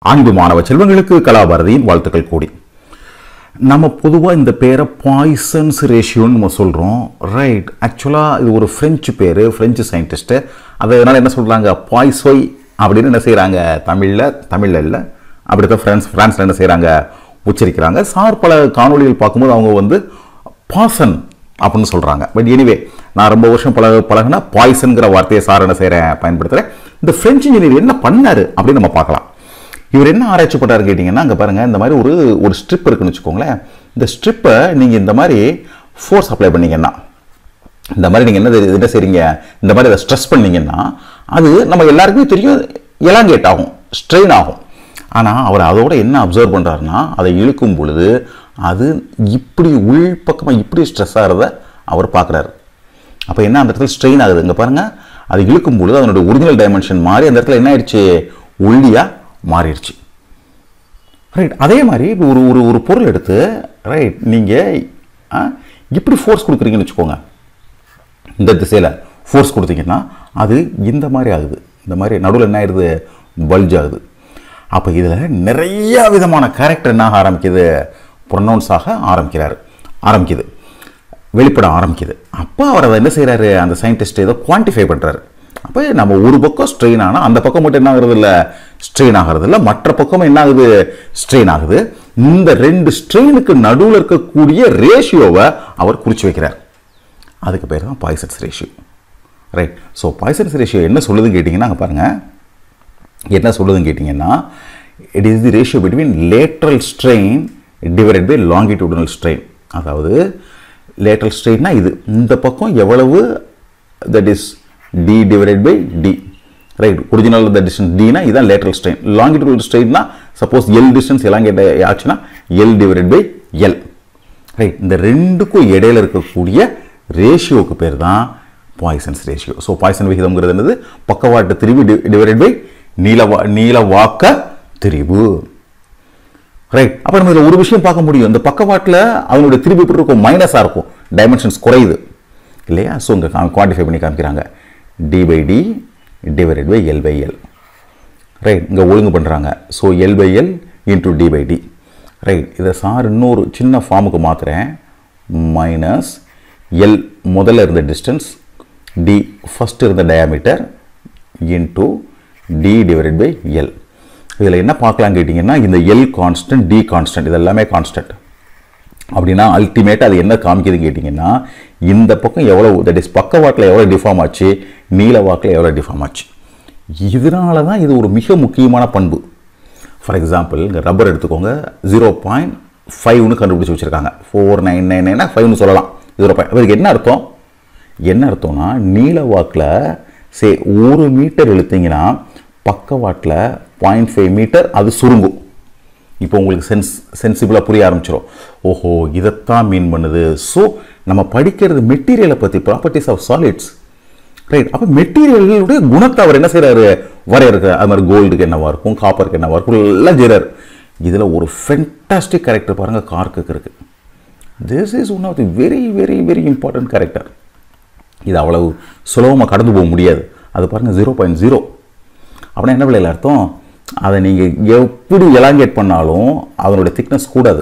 அன்பு மாணவ செல்வங்களுக்கு கலாபாரதியின் வாழ்த்துக்கள் கூடி நம்ம பொதுவாக இந்த பேரை பாய்சன்ஸ் ரேஷியோன்னு நம்ம சொல்கிறோம் ரைட் ஆக்சுவலாக இது ஒரு ஃப்ரெஞ்சு பேர் ஃப்ரெஞ்சு சயின்டிஸ்ட்டு அதனால் என்ன சொல்கிறாங்க பாய்சோய் அப்படின்னு என்ன செய்கிறாங்க தமிழில் தமிழில் இல்லை அப்படி தான் ஃப்ரான்ஸ் ஃப்ரான்ஸில் என்ன செய்கிறாங்க உச்சரிக்கிறாங்க சார் பல காணொளிகள் பார்க்கும்போது அவங்க வந்து பாசன் அப்படின்னு சொல்கிறாங்க பட் எனிவே நான் ரொம்ப வருஷம் பழக பழகினா பாய்சன்கிற வார்த்தையை சார் என்ன செய்கிறேன் பயன்படுத்துகிறேன் இந்த ஃப்ரெஞ்சு இன்ஜினியர் என்ன பண்ணாரு அப்படின்னு நம்ம பார்க்கலாம் இவர் என்ன ஆராய்ச்சி பண்ணாரு கேட்டிங்கன்னா அங்கே பாருங்கள் இந்த மாதிரி ஒரு ஒரு ஸ்ட்ரிப் இருக்குன்னு வச்சுக்கோங்களேன் இந்த ஸ்ட்ரிப்பை நீங்கள் இந்த மாதிரி ஃபோர்ஸ் அப்ளை பண்ணீங்கன்னா இந்த மாதிரி நீங்கள் என்ன தெரி- என்ன செய்றீங்க இந்த மாதிரி அதை ஸ்ட்ரெஸ் பண்ணீங்கன்னா அது நம்ம எல்லாருக்குமே தெரியும் எலாங்கேட் ஆகும் ஸ்ட்ரெயின் ஆகும் ஆனால் அவர் அதோட என்ன அப்சர்வ் பண்ணுறாருன்னா அதை இழுக்கும் பொழுது அது இப்படி உள் பக்கமாக இப்படி ஸ்ட்ரெஸ் ஆகிறத அவர் பார்க்குறாரு அப்போ என்ன அந்த இடத்துல ஸ்ட்ரெயின் ஆகுது இங்கே பாருங்கள் அது இழுக்கும் பொழுது அதனுடைய ஒரிஜினல் டைமென்ஷன் மாறி அந்த இடத்துல என்ன ஆயிடுச்சு ஒல்லியாக மாறிடுச்சு ரைட் அதே மாதிரி இப்போ ஒரு ஒரு ஒரு பொருள் எடுத்து ரைட் நீங்கள் இப்படி ஃபோர்ஸ் கொடுக்குறீங்கன்னு வச்சுக்கோங்க இந்த திசையில் ஃபோர்ஸ் கொடுத்தீங்கன்னா அது இந்த மாதிரி ஆகுது இந்த மாதிரி நடுவில் என்ன ஆயிடுது பல்ஜ் ஆகுது அப்போ இதில் நிறைய விதமான கேரக்டர் என்ன ஆக ஆரம்பிக்குது ப்ரொனவுன்ஸ் ஆக ஆரம்பிக்கிறாரு ஆரம்பிக்குது வெளிப்பட ஆரம்பிக்குது அப்போ அவர் அதை என்ன செய்கிறாரு அந்த சயின்டிஸ்ட் ஏதோ குவான்டிஃபை பண்ணுறாரு அப்போ நம்ம ஒரு பக்கம் ஸ்ட்ரெயின் ஆனால் அந்த பக்கம் மட்டும் என்ன ஆகுறது இல்லை ஸ்ட்ரெயின் ஆகிறது இல்லை மற்ற பக்கம் என்ன ஆகுது ஸ்ட்ரெயின் ஆகுது இந்த ரெண்டு ஸ்ட்ரெயினுக்கு நடுவில் இருக்கக்கூடிய ரேஷியோவை அவர் குறித்து வைக்கிறார் அதுக்கு பேர் தான் Poisson's ratio right so Poisson's ratio என்ன சொல்லுதுன்னு கேட்டிங்கன்னா அங்கே பாருங்கள் என்ன சொல்லுதுன்னு கேட்டிங்கன்னா it is the ratio between lateral strain divided by longitudinal strain அதாவது லேட்ரல் ஸ்ட்ரெயின்னா இது இந்த பக்கம் எவ்வளவு that is D divided by D right original the distance டினா இதுதான் லேட்ரல் ஸ்ட்ரெயின் லாங்கிடியூடல் ஸ்ட்ரெயின்னா சப்போஸ் எல் டிஸ்டன்ஸ் எல்லாம் கேட்ட ஆச்சுன்னா L divided by L right இந்த ரெண்டுக்கும் இடையில இருக்கக்கூடிய ரேஷியோக்கு பேர் தான் பாய்சன்ஸ் ரேஷியோ ஸோ பாய்சன் விகிதம்ங்கிறது என்னது பக்கவாட்டு திரிவு டிவைடட் பை நீளவா நீளவாக்க திரிவு ரைட் அப்போ நம்ம இதில் ஒரு விஷயம் பார்க்க முடியும் இந்த பக்கவாட்டில் அதனுடைய திரிவு எப்படி இருக்கும் மைனஸாக இருக்கும் டைமென்ஷன்ஸ் குறையுது இல்லையா ஸோ இங்கே குவான்டிஃபை பண்ணி காமிக்கிறாங்க D by D divided by L by L right இங்கே ஒழுங்கு பண்ணுறாங்க so L by L into D by D right இதை சார் இன்னொரு சின்ன ஃபார்முக்கு மாற்றுறேன் மைனஸ் எல் முதல்ல இருந்த டிஸ்டன்ஸ் டி ஃபஸ்ட் இருந்த diameter into D divided by L இதில் என்ன பார்க்கலாம் கேட்டிங்கன்னா இந்த எல் கான்ஸ்டன்ட் டி கான்ஸ்டன்ட் இது எல்லாமே கான்ஸ்டன்ட் அப்படின்னா அல்டிமேட்டாக அது என்ன காமிக்குதுன்னு கேட்டிங்கன்னா இந்த பக்கம் எவ்வளோ தட் இஸ் பக்கவாட்டில் எவ்வளோ டிஃபார்ம் ஆச்சு நீல வாக்கில் எவ்வளோ டிஃபார்ம் ஆச்சு இதனால தான் இது ஒரு மிக முக்கியமான பண்பு ஃபார் எக்ஸாம்பிள் இங்கே ரப்பர் எடுத்துக்கோங்க ஜீரோ பாயிண்ட் ஃபைவ்னு கண்டுபிடிச்சி வச்சுருக்காங்க ஃபோர் நைன் நைன் நைனா ஃபைவ்னு சொல்லலாம் ஜீரோ பாயிண்ட் அதுக்கு என்ன அர்த்தம் என்ன அர்த்தம்னா நீல வாக்கில் சே ஒரு மீட்டர் இழுத்தீங்கன்னா பக்கவாட்டில் பாயிண்ட் ஃபைவ் மீட்டர் அது சுருங்கும் இப்போ உங்களுக்கு சென்ஸ் சென்சிபிளாக புரிய ஆரம்பிச்சிடும் ஓஹோ இதைத்தான் மீன் பண்ணுது ஸோ நம்ம படிக்கிறது மெட்டீரியலை பற்றி ப்ராப்பர்ட்டிஸ் ஆஃப் சாலிட்ஸ் ரைட் அப்போ மெட்டீரியலுடைய குணத்தை அவர் என்ன செய்கிறாரு வரையறுக்க அது மாதிரி கோல்டுக்கு என்னவா இருக்கும் காப்பருக்கு என்னவா இருக்கும் எல்லாம் செய்கிறார் இதில் ஒரு ஃபென்டாஸ்டிக் கேரக்டர் பாருங்கள் கார்க்குக்கு இருக்கு this is one of the very very very important character இது அவ்வளவு சுலபமாக கடந்து போக முடியாது அது பாருங்கள் ஜீரோ பாயிண்ட் ஜீரோ அப்படின்னா என்ன விளையாட அர்த்தம் அதை நீங்கள் எப்படி எலாங்கேட் பண்ணாலும் அதனுடைய திக்னஸ் கூடாது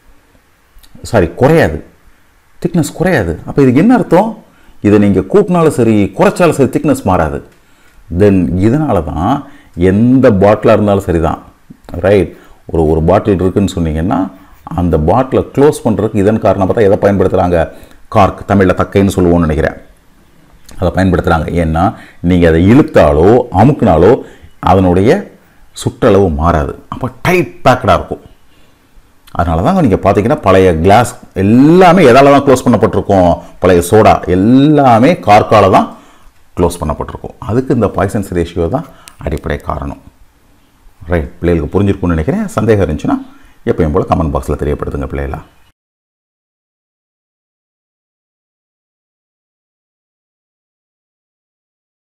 சாரி குறையாது திக்னஸ் குறையாது அப்போ இதுக்கு என்ன அர்த்தம் இதை நீங்கள் கூட்டினாலும் சரி குறைச்சாலும் சரி திக்னஸ் மாறாது தென் இதனால தான் எந்த பாட்டிலாக இருந்தாலும் சரி தான் ரைட் ஒரு ஒரு பாட்டில் இருக்குன்னு சொன்னீங்கன்னா அந்த பாட்டிலை க்ளோஸ் பண்ணுறதுக்கு இதன் காரணம் பார்த்தா எதை பயன்படுத்துகிறாங்க கார்க் தமிழில் தக்கைன்னு சொல்லுவோம்னு நினைக்கிறேன் அதை பயன்படுத்துகிறாங்க ஏன்னா நீங்கள் அதை இழுத்தாலோ அமுக்குனாலோ அதனுடைய சுற்றளவு மாறாது அப்போ டைட் பேக்கடாக இருக்கும் அதனால தான் நீங்கள் பார்த்தீங்கன்னா பழைய கிளாஸ் எல்லாமே எதால தான் க்ளோஸ் பண்ணப்பட்டிருக்கும் பழைய சோடா எல்லாமே கார்க்கால தான் க்ளோஸ் பண்ணப்பட்டிருக்கும் அதுக்கு இந்த பாய்சன்ஸ் ரேஷியோ தான் அடிப்படை காரணம் ரைட் பிள்ளைகளுக்கு புரிஞ்சிருக்கும்னு நினைக்கிறேன் சந்தேகம் இருந்துச்சுன்னா எப்பயும் போல் கமெண்ட் பாக்ஸில் தெரியப்படுத்துங்க பிள்ளைகளா